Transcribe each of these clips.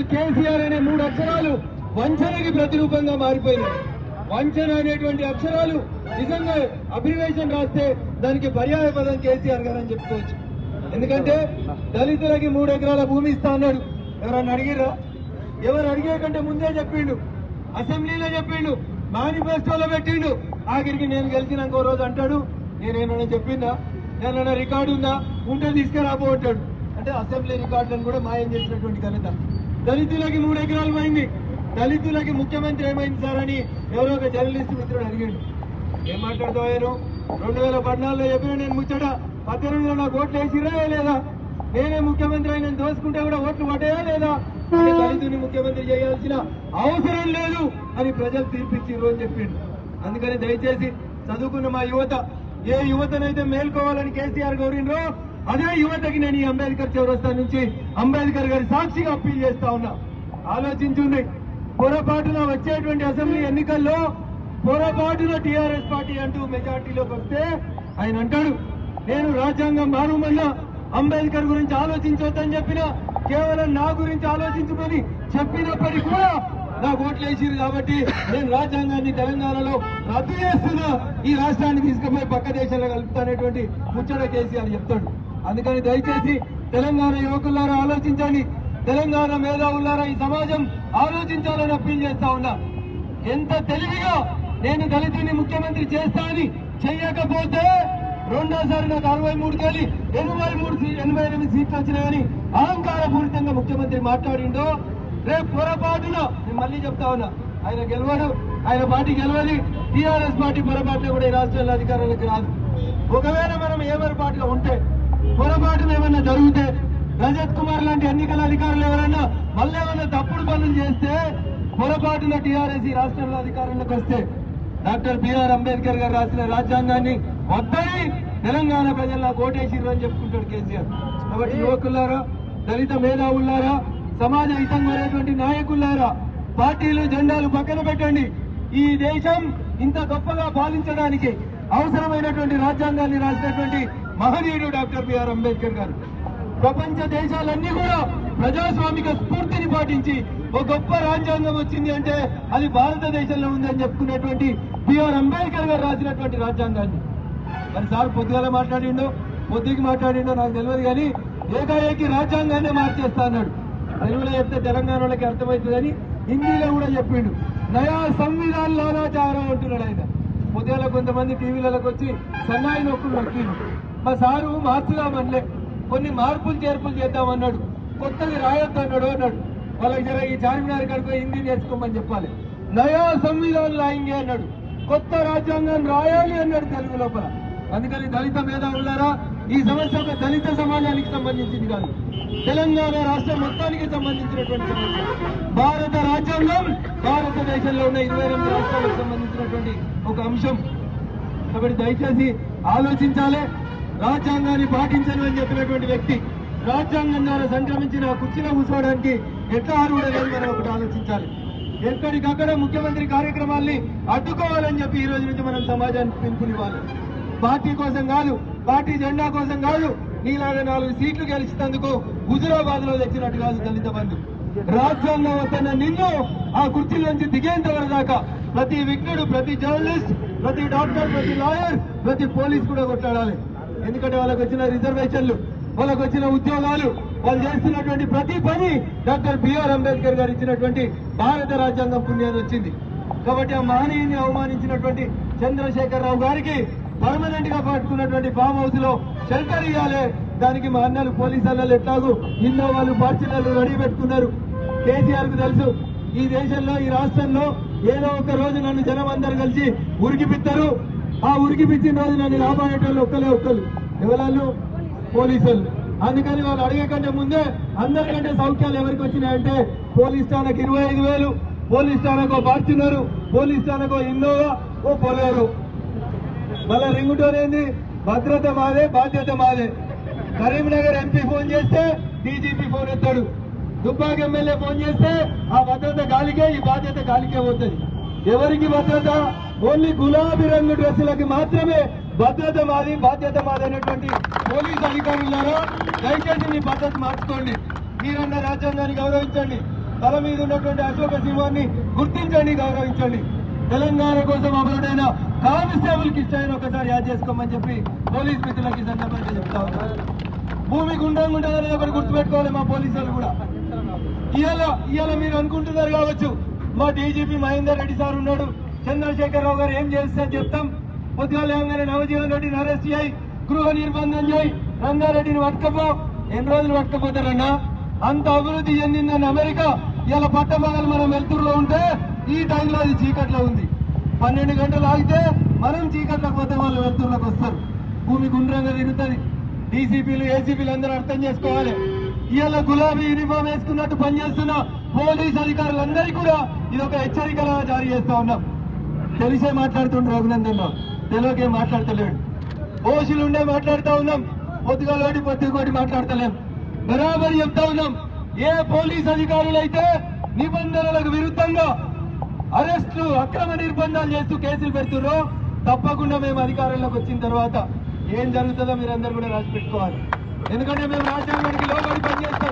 కేసీఆర్ అనే మూడు అక్షరాలు వంచనకి ప్రతిరూపంగా మారిపోయినాయి వంచన అనేటువంటి అక్షరాలు నిజంగా అభినవేశం రాస్తే దానికి పర్యాయ పదం కేసీఆర్ గారు అని చెప్పుకోవచ్చు ఎందుకంటే దళితులకి మూడు ఎకరాల భూమి ఇస్తా అన్నాడు ఎవరన్నా అడిగిర్రా ఎవరు అడిగే కంటే ముందే చెప్పిండు అసెంబ్లీలో చెప్పిండు మేనిఫెస్టోలో పెట్టిండు ఆఖరికి నేను గెలిచినాక ఓ రోజు అంటాడు నేనేమన్నా చెప్పిందా నేనన్నా రికార్డు ఉందా ఉంటే తీసుకురాబో అంటాడు అంటే అసెంబ్లీ రికార్డులను కూడా మాయం చేసినటువంటి ఘనత దళితులకి మూడు ఎకరాలు పోయింది దళితులకి ముఖ్యమంత్రి ఏమైంది సార్ అని ఎవరో ఒక జర్నలిస్ట్ మిత్రుడు అడిగాడు ఏం మాట్లాడతావు రెండు వేల పద్నాలుగులో చెప్పిన నేను ముచ్చట పద్దెనిమిదిలో నాకు ఓట్లు వేసిరా లేదా నేనే ముఖ్యమంత్రి అయిన దోసుకుంటే కూడా ఓట్లు పడ్డాయా లేదా అంటే దళితుని ముఖ్యమంత్రి చేయాల్సిన అవసరం లేదు అని ప్రజలు తీర్పిచ్చిర్రు అని చెప్పిండు అందుకని దయచేసి చదువుకున్న మా యువత ఏ యువతనైతే మేల్కోవాలని కేసీఆర్ కోరిండ్రో అదే యువతకి నేను ఈ అంబేద్కర్ చౌరస్తా నుంచి అంబేద్కర్ గారి సాక్షిగా అప్పీల్ చేస్తా ఉన్నా ఆలోచించుండి పొరపాటున వచ్చేటువంటి అసెంబ్లీ ఎన్నికల్లో పొరపాటున టీఆర్ఎస్ పార్టీ అంటూ మెజార్టీలోకి వస్తే ఆయన అంటాడు నేను రాజ్యాంగం మారుమన్నా అంబేద్కర్ గురించి ఆలోచించొద్దని చెప్పిన కేవలం నా గురించి ఆలోచించమని చెప్పినప్పటికీ కూడా నాకు ఓట్లు వేసిరు కాబట్టి నేను రాజ్యాంగాన్ని తెలంగాణలో రద్దు చేస్తున్నా ఈ రాష్ట్రాన్ని తీసుకుపోయి పక్క దేశాల్లో కలుపుతానేటువంటి ముచ్చట కేసీఆర్ చెప్తాడు అందుకని దయచేసి తెలంగాణ యువకులారా ఆలోచించండి తెలంగాణ మేధావులారా ఈ సమాజం ఆలోచించాలని అప్పీల్ చేస్తా ఉన్నా ఎంత తెలివిగా నేను దళితుని ముఖ్యమంత్రి చేస్తా అని చెయ్యకపోతే రెండోసారి నాకు అరవై మూడుకెళ్ళి ఎనభై మూడు సీ- ఎనభై ఎనిమిది సీట్లు వచ్చినాయని అహంకారపూరితంగా ముఖ్యమంత్రి మాట్లాడిండో రేపు పొరపాటున నేను మళ్ళీ చెప్తా ఉన్నా ఆయన గెలవడు ఆయన పార్టీ గెలవది టీఆర్ఎస్ పార్టీ పొరపాటున కూడా ఈ రాష్ట్రంలో అధికారంలోకి రాదు ఒకవేళ మనం ఏమరి పార్టీలో ఉంటే పొరపాటున ఏమన్నా జరిగితే రజత్ కుమార్ లాంటి ఎన్నికల అధికారులు ఎవరన్నా మళ్ళీ ఏమన్నా తప్పుడు పనులు చేస్తే పొరపాటున టీఆర్ఎస్ ఈ రాష్ట్రంలో అధికారంలోకి వస్తే డాక్టర్ బిఆర్ అంబేద్కర్ గారు రాసిన రాజ్యాంగాన్ని వద్దని తెలంగాణ ప్రజల్లో ఓటేసిర్రు అని చెప్పుకుంటాడు కేసీఆర్ కాబట్టి యువకులారా దళిత మేధావులారా సమాజ హితం కోరేటువంటి నాయకులారా పార్టీలు జెండాలు పక్కన పెట్టండి ఈ దేశం ఇంత గొప్పగా పాలించడానికి అవసరమైనటువంటి రాజ్యాంగాన్ని రాసినటువంటి మహనీయుడు డాక్టర్ బిఆర్ అంబేద్కర్ గారు ప్రపంచ దేశాలన్నీ కూడా ప్రజాస్వామిక స్ఫూర్తిని పాటించి ఒక గొప్ప రాజ్యాంగం వచ్చింది అంటే అది భారతదేశంలో ఉందని చెప్పుకునేటువంటి బిఆర్ అంబేద్కర్ గారు రాసినటువంటి రాజ్యాంగాన్ని మరి సార్ పొద్దుగాల మాట్లాడిండో పొద్దుకి మాట్లాడిండో నాకు తెలియదు కానీ ఏకాఏకి రాజ్యాంగాన్ని మార్చేస్తా అన్నాడు తెలుగులో చెప్తే తెలంగాణ వాళ్ళకి అర్థమవుతుందని హిందీలో కూడా చెప్పిండు నయా సంవిధాన్ లాలాచారం అంటున్నాడు ఆయన పొద్దుగాల కొంతమంది టీవీలకు వచ్చి సన్నాయి నొక్కులు నొక్కిండు మా సారు మార్చుదామనలే కొన్ని మార్పులు చేర్పులు చేద్దామన్నాడు కొత్తది రాయొద్దు అన్నాడు అన్నాడు వాళ్ళకి జర ఈ చార్మినార్ కడుకు హిందీ నేర్చుకోమని చెప్పాలి నయా సంవిధాన్ లాయింగే అన్నాడు కొత్త రాజ్యాంగాన్ని రాయాలి అన్నాడు తెలుగు లోపల అందుకని దళిత మేధావులారా ఈ సమస్య ఒక దళిత సమాజానికి సంబంధించింది కాదు తెలంగాణ రాష్ట్రం మొత్తానికి సంబంధించినటువంటి సమస్య భారత రాజ్యాంగం భారతదేశంలో ఉన్న ఇరవై ఎనిమిది రాష్ట్రాలకు సంబంధించినటువంటి ఒక అంశం కాబట్టి దయచేసి ఆలోచించాలి రాజ్యాంగాన్ని పాటించను అని చెప్పినటువంటి వ్యక్తి రాజ్యాంగం ద్వారా సంక్రమించిన ఆ కుర్చీలో కూర్చోవడానికి ఎట్లా అర్హుడనేది మనం ఒకటి ఆలోచించాలి ఎక్కడికక్కడ ముఖ్యమంత్రి కార్యక్రమాల్ని అడ్డుకోవాలని చెప్పి ఈ రోజు నుంచి మనం సమాజానికి పిలుపునివ్వాలి పార్టీ కోసం కాదు పార్టీ జెండా కోసం కాదు నీలాగా నాలుగు సీట్లు గెలిచినందుకు హుజురాబాద్ లో తెచ్చినట్టు కాదు దళిత బంధు రాజ్యాంగం వస్తున్న నిన్ను ఆ కుర్చీ నుంచి దిగేంత వరకు దాకా ప్రతి విఘ్నుడు ప్రతి జర్నలిస్ట్ ప్రతి డాక్టర్ ప్రతి లాయర్ ప్రతి పోలీస్ కూడా కొట్లాడాలి ఎందుకంటే వాళ్ళకి వచ్చిన రిజర్వేషన్లు వాళ్ళకి వచ్చిన ఉద్యోగాలు వాళ్ళు చేస్తున్నటువంటి ప్రతి పని డాక్టర్ బిఆర్ అంబేద్కర్ గారు ఇచ్చినటువంటి భారత రాజ్యాంగం పుణ్యాన్ని వచ్చింది కాబట్టి ఆ మహనీయుని అవమానించినటువంటి చంద్రశేఖర్ రావు గారికి పర్మనెంట్ గా పట్టుకున్నటువంటి ఫామ్ హౌస్ లో షెల్టర్ ఇవ్వాలి దానికి మా అన్నలు పోలీసు అన్నలు ఎట్లాగూ ఇన్నోవాలు ఫార్చునర్లు రెడీ పెట్టుకున్నారు కేసీఆర్ కు తెలుసు ఈ దేశంలో ఈ రాష్ట్రంలో ఏదో ఒక రోజు నన్ను జనం అందరు కలిసి ఉరికిపిస్తారు ఆ ఉరికిపిచ్చిన రోజు నన్ను కాపాడేటోళ్ళు ఒక్కలే ఒక్కరు ఎవరాళ్ళు పోలీసులు అందుకని వాళ్ళు అడిగే కంటే ముందే అందరికంటే సౌఖ్యాలు ఎవరికి వచ్చినాయంటే పోలీస్ స్టానకు ఇరవై ఐదు వేలు పోలీస్ స్టానకు ఫార్చునర్ పోలీస్ స్టానకు ఇన్నోవా ఓ పొలేరు మళ్ళా రింగుటోన్ ఏంది భద్రత మాదే బాధ్యత మాదే కరీంనగర్ ఎంపీ ఫోన్ చేస్తే డీజీపీ ఫోన్ ఎత్తాడు దుబ్బాక ఎమ్మెల్యే ఫోన్ చేస్తే ఆ భద్రత గాలికే ఈ బాధ్యత గాలికే పోతుంది ఎవరికి భద్రత ఓన్లీ గులాబీ రంగు డ్రెస్సులకి మాత్రమే భద్రత మాది బాధ్యత మాది అనేటువంటి పోలీస్ అధికారులారా దయచేసి మీ పద్ధతి మార్చుకోండి మీరన్న రాజ్యాంగాన్ని గౌరవించండి తల మీద ఉన్నటువంటి అశోక సింహాన్ని గుర్తించండి గౌరవించండి తెలంగాణ కోసం అమరుడైన కానిస్టేబుల్ కి ఇష్టమైన ఒకసారి యాద్ చేసుకోమని చెప్పి పోలీస్ మిత్రులకి ఈ సందర్భంగా చెప్తా ఉన్నారు భూమి గుండ్రంగా ఉంటుందని ఒకటి గుర్తుపెట్టుకోవాలి మా పోలీసులు కూడా ఇవాళ ఇవాళ మీరు అనుకుంటున్నారు కావచ్చు మా డీజీపీ మహేందర్ రెడ్డి సార్ ఉన్నాడు చంద్రశేఖర్ రావు గారు ఏం చేస్తారని చెప్తాం పొద్దుగా లేవగానే నవజీవన్ రెడ్డిని అరెస్ట్ చేయి గృహ నిర్బంధం చేయి రంగారెడ్డిని పట్టుకపో ఎన్ని రోజులు పట్టుకపోతారన్నా అంత అభివృద్ధి చెందిందని అమెరికా ఇలా పట్టపగలు మనం వెళ్తురులో ఉంటే ఈ టైంలో అది చీకట్లో ఉంది పన్నెండు గంటలు ఆగితే మనం చీకట్లోకి పోతే వాళ్ళు వెళ్తుర్లోకి వస్తారు భూమి గుండ్రంగా తిరుగుతుంది డీసీపీలు ఏసీపీలు అందరూ అర్థం చేసుకోవాలి ఇవాళ గులాబీ యూనిఫామ్ వేసుకున్నట్టు పనిచేస్తున్న పోలీస్ అధికారులందరికీ కూడా ఇది ఒక హెచ్చరికలా జారీ చేస్తా ఉన్నాం తెలిసే మాట్లాడుతుండ్రు రఘునందన్ రావు తెలియకే మాట్లాడతలేడు ఓషులు ఉండే మాట్లాడుతా ఉన్నాం పొద్దుగాలోటి పొద్దుకోటి మాట్లాడతలేం బరాబరి చెప్తా ఉన్నాం ఏ పోలీస్ అధికారులైతే నిబంధనలకు విరుద్ధంగా అరెస్టులు అక్రమ నిర్బంధాలు చేస్తూ కేసులు పెడుతుర్రో తప్పకుండా మేము అధికారంలోకి వచ్చిన తర్వాత ఏం జరుగుతుందో మీరందరూ కూడా రాసి పెట్టుకోవాలి ఎందుకంటే మేము రాజ్యాంగానికి లోబడి పనిచేస్తాం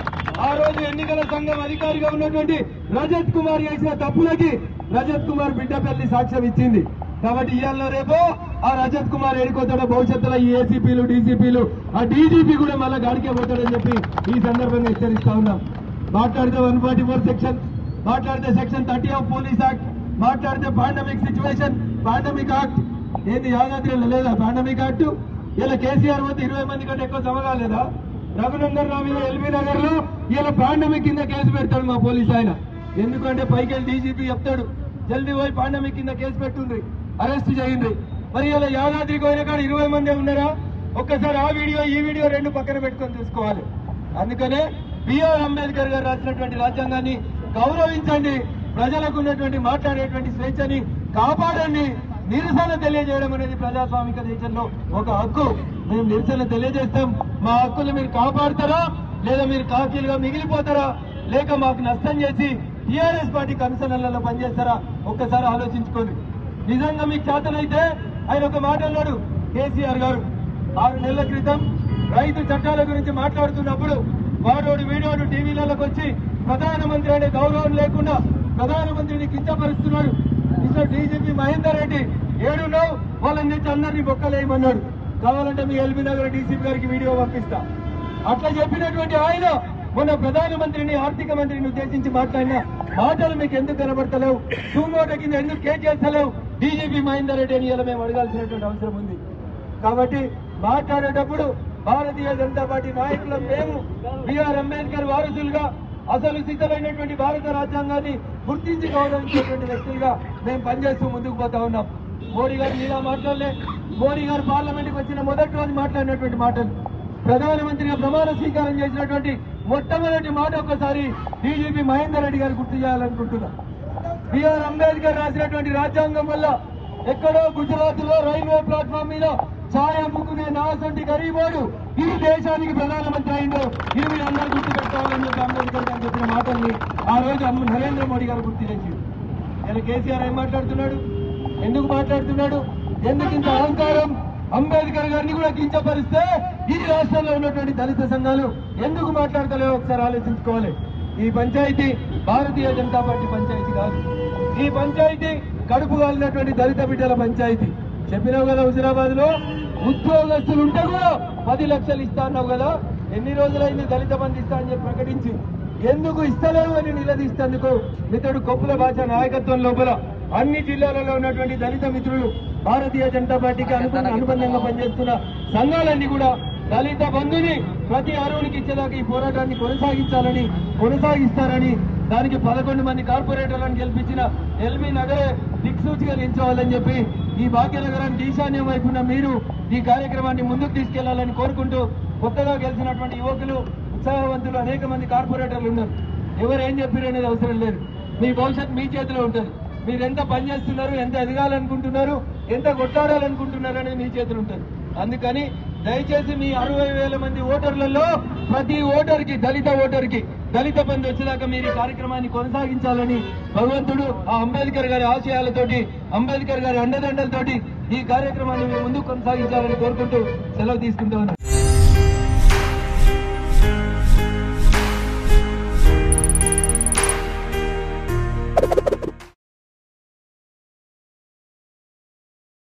ఆ రోజు ఎన్నికల సంఘం అధికారిగా ఉన్నటువంటి రజత్ కుమార్ చేసిన తప్పులకి రజత్ కుమార్ బిడ్డపల్లి సాక్ష్యం ఇచ్చింది కాబట్టి ఇవాళ రేపు ఆ రజత్ కుమార్ ఏడుకోతాడో భవిష్యత్తులో ఈ ఏసీపీలు డీసీపీలు ఆ డీజీపీ కూడా మళ్ళీ గాడికే పోతాడని చెప్పి ఈ సందర్భంగా హెచ్చరిస్తా ఉన్నాం మాట్లాడితే వన్ ఫార్టీ ఫోర్ సెక్షన్ మాట్లాడితే section thirty of police act మాట్లాడితే పాండమిక్ సిచ్యువేషన్ పాండమిక్ యాక్ట్ ఏంది యాదాద్రిలో లేదా పాండమిక్ యాక్ట్ ఇలా కేసీఆర్ వద్ద ఇరవై మంది కంటే ఎక్కువ జమ కాలేదా రఘునందన్ రావు మీద ఎల్బీ నగర్ లో ఇలా పాండమిక్ కింద కేసు పెడతాడు మా పోలీస్ ఆయన ఎందుకంటే పైకి వెళ్ళి డీజీపీ చెప్తాడు జల్దీ పోయి పాండమిక్ కింద కేసు పెట్టుండ్రి అరెస్ట్ చేయండి మరి ఇలా యాదాద్రికి పోయిన కాడ ఇరవై మంది ఉన్నారా ఒక్కసారి ఆ వీడియో ఈ వీడియో రెండు పక్కన పెట్టుకొని చూసుకోవాలి అందుకనే బిఆర్ అంబేద్కర్ గారు రాసినటువంటి రాజ్యాంగాన్ని గౌరవించండి ప్రజలకు ఉన్నటువంటి మాట్లాడేటువంటి స్వేచ్ఛని కాపాడండి నిరసన తెలియజేయడం అనేది ప్రజాస్వామిక దేశంలో ఒక హక్కు మేము నిరసన తెలియజేస్తాం మా హక్కులు మీరు కాపాడతారా లేదా మీరు కాకీలుగా మిగిలిపోతారా లేక మాకు నష్టం చేసి టీఆర్ఎస్ పార్టీ కమిషనర్లలో పనిచేస్తారా ఒక్కసారి ఆలోచించుకోండి నిజంగా మీకు చేతనైతే ఆయన ఒక మాట అన్నాడు కేసీఆర్ గారు ఆరు నెలల క్రితం రైతు చట్టాల గురించి మాట్లాడుతున్నప్పుడు వాడోడు వీడోడు టీవీలలోకి వచ్చి ప్రధానమంత్రి అనే గౌరవం లేకుండా ప్రధానమంత్రిని కించపరుస్తున్నాడు ఇసలు డీజీపీ మహేందర్ రెడ్డి ఏడున్నావు వాళ్ళని తెచ్చి అందరినీ బొక్కలేయమన్నాడు కావాలంటే మీ ఎల్బీ నగర్ డీసీపీ గారికి వీడియో పంపిస్తా అట్లా చెప్పినటువంటి ఆయన మొన్న ప్రధానమంత్రిని ఆర్థిక మంత్రిని ఉద్దేశించి మాట్లాడిన మాటలు మీకు ఎందుకు కనబడతలేవు టూమోట కింద ఎందుకు కేసు చేస్తలేవు డీజీపీ మహేందర్ రెడ్డి అని ఇలా మేము అడగాల్సినటువంటి అవసరం ఉంది కాబట్టి మాట్లాడేటప్పుడు భారతీయ జనతా పార్టీ నాయకులు మేము బిఆర్ అంబేద్కర్ వారసులుగా అసలు సిద్ధమైనటువంటి భారత రాజ్యాంగాన్ని గుర్తించి గౌరవించేటువంటి వ్యక్తులుగా మేము పనిచేస్తూ ముందుకు పోతా ఉన్నాం మోడీ గారు ఇలా మాట్లాడలే మోడీ గారు పార్లమెంట్కి వచ్చిన మొదటి రోజు మాట్లాడినటువంటి మాటలు ప్రధానమంత్రిగా ప్రమాణ స్వీకారం చేసినటువంటి మొట్టమొదటి మాట ఒక్కసారి డీజీపీ మహేందర్ రెడ్డి గారు గుర్తు చేయాలనుకుంటున్నా బిఆర్ అంబేద్కర్ రాసినటువంటి రాజ్యాంగం వల్ల ఎక్కడో గుజరాత్ లో రైల్వే ప్లాట్ఫామ్ మీద ఛాయ అమ్ముకునే నాసంటి గరీబోడు ఈ దేశానికి ప్రధానమంత్రి అయిందో ఇది మీరు అందరూ గుర్తు పెట్టుకోవాలని చెప్పి అంబేద్కర్ గారు చెప్పిన మాటల్ని ఆ రోజు అమ్మ నరేంద్ర మోడీ గారు గుర్తు చేసింది నేను కేసీఆర్ ఏం మాట్లాడుతున్నాడు ఎందుకు మాట్లాడుతున్నాడు ఎందుకు ఇంత అహంకారం అంబేద్కర్ గారిని కూడా కించపరిస్తే ఈ రాష్ట్రంలో ఉన్నటువంటి దళిత సంఘాలు ఎందుకు మాట్లాడతలేవో ఒకసారి ఆలోచించుకోవాలి ఈ పంచాయతీ భారతీయ జనతా పార్టీ పంచాయతీ కాదు ఈ పంచాయతీ కడుపు కాలినటువంటి దళిత బిడ్డల పంచాయతీ చెప్పినావు కదా హుజరాబాద్ లో ఉద్యోగస్తులు ఉంటే కూడా పది లక్షలు ఇస్తా అన్నావు కదా ఎన్ని రోజులైంది దళిత బంధు ఇస్తా అని చెప్పి ప్రకటించి ఎందుకు ఇస్తలేవు అని నిలదీస్తేందుకు మిత్రుడు కొప్పుల భాష నాయకత్వం లోపల అన్ని జిల్లాలలో ఉన్నటువంటి దళిత మిత్రులు భారతీయ జనతా పార్టీకి అనుకున్న అనుబంధంగా పనిచేస్తున్న సంఘాలన్నీ కూడా దళిత బంధుని ప్రతి అరువునికి ఇచ్చేదాకా ఈ పోరాటాన్ని కొనసాగించాలని కొనసాగిస్తారని దానికి పదకొండు మంది కార్పొరేటర్లను గెలిపించిన ఎల్బీ నగరే దిక్సూచిగా నిల్చోవాలని చెప్పి ఈ భాగ్యనగరానికి ఈశాన్యం వైపున మీరు ఈ కార్యక్రమాన్ని ముందుకు తీసుకెళ్లాలని కోరుకుంటూ కొత్తగా గెలిచినటువంటి యువకులు ఉత్సాహవంతులు అనేక మంది కార్పొరేటర్లు ఉన్నారు ఎవరు ఏం చెప్పారు అనేది అవసరం లేదు మీ భవిష్యత్ మీ చేతిలో ఉంటుంది మీరు ఎంత పని చేస్తున్నారు ఎంత ఎదగాలనుకుంటున్నారు ఎంత కొట్లాడాలనుకుంటున్నారు అనేది మీ చేతిలో ఉంటుంది అందుకని దయచేసి మీ అరవై వేల మంది ఓటర్లలో ప్రతి ఓటర్కి దళిత ఓటర్కి దళిత బంధు వచ్చేదాకా మీరు ఈ కార్యక్రమాన్ని కొనసాగించాలని భగవంతుడు ఆ అంబేద్కర్ గారి ఆశయాలతోటి అంబేద్కర్ గారి అండదండలతోటి ఈ కార్యక్రమాన్ని మేము ముందుకు కొనసాగించాలని కోరుకుంటూ సెలవు తీసుకుంటూ ఉన్నాను